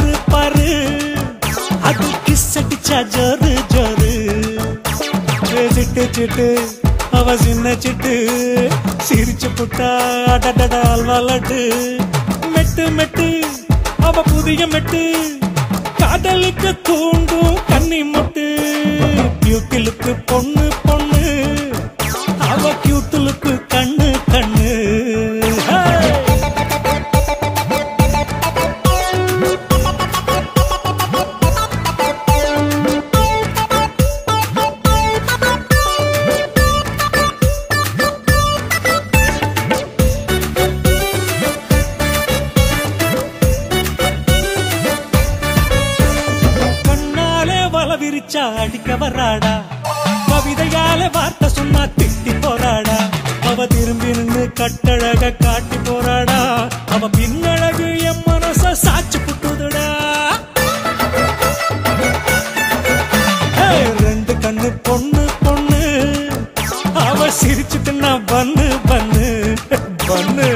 பாரு பாரு அது கிஸ் அடிச்சா ஜோரு ஜோரு ஏ சிட்டு சிட்டு அவ சின்ன சிட்டு சிரிச்சு புட்டா அடடட அல்வா லட்டு மெட்டு மெட்டு அவ புதிய மெட்டு காதலுக்கு தூண்டும் கன்னி முட்டு கியூட்டிலுக்கு பொண்ணு பொண்ணு அவ கியூட்டிலுக்கு கண்ணு கண்ணு ஹே! கண்ணாலே வல விரிச்சா அடிக்க வர்றாடா கவிதையால வார்த்தை சொன்னா திட்டி போறாடா அவ திரும்பி நின்று கட்டழக காட்டி போறாடா அவ பின்னழகு என் மனச சாச்சு புட்டுதுடா ஏய், ரெண்டு கண்ணு பொண்ணு பொண்ணு அவ சிரிச்சுட்டுன்னா பண்ணு பண்ணு பண்ணு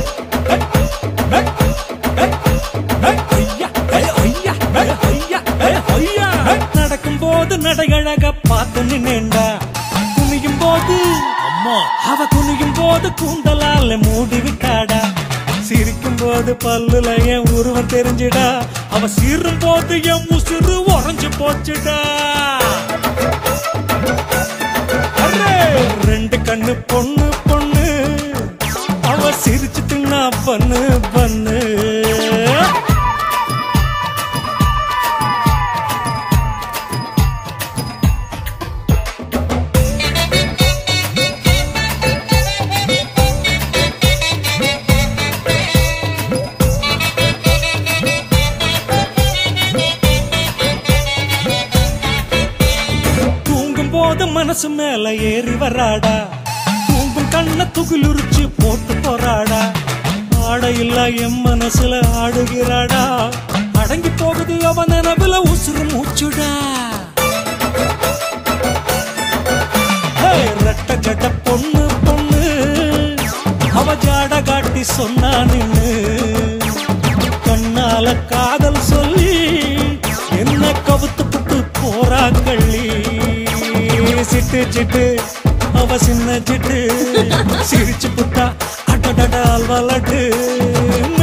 நடக்கும் போது நடையழக பார்த்து நின்னேண்டா குனியும் போது அம்மா அவ குனியும் போது கூந்தலால மூடி விட்டாடா சிரிக்கும் போது பல்லுல என் உருவம் தெரிஞ்சுடா அவ சீரும் போது என் உசுறு உறைஞ்சு போச்சுடா அரே, ரெண்டு கண்ணு பொண்ணு பொண்ணு அவ சிரிச்சுட்டுன்னா பண்ணு பண்ணு தூங்கும் போது மனசு மேல ஏறி வராடா தூங்கும் கண்ண துகிலுரிச்சு போட்டு போறாடா ஆடையில்லா என் மனசுல ஆடுகிறாடா அடங்கி போகுது அவன் நினைவுல உசுறு மூச்சுடா ஹே, ரெட்ட ஜட பொண்ணு பொண்ணு அவ ஜாட காட்டி சொன்னா நின்னு கண்ணால காதல் சொல்லி என்ன கவுத்து புட்டு போறாங்கள்ளி சிட்டு சிட்டு அவ சின்ன சிட்டு சிரிச்சு புட்டா அடடட அல்வா லட்டு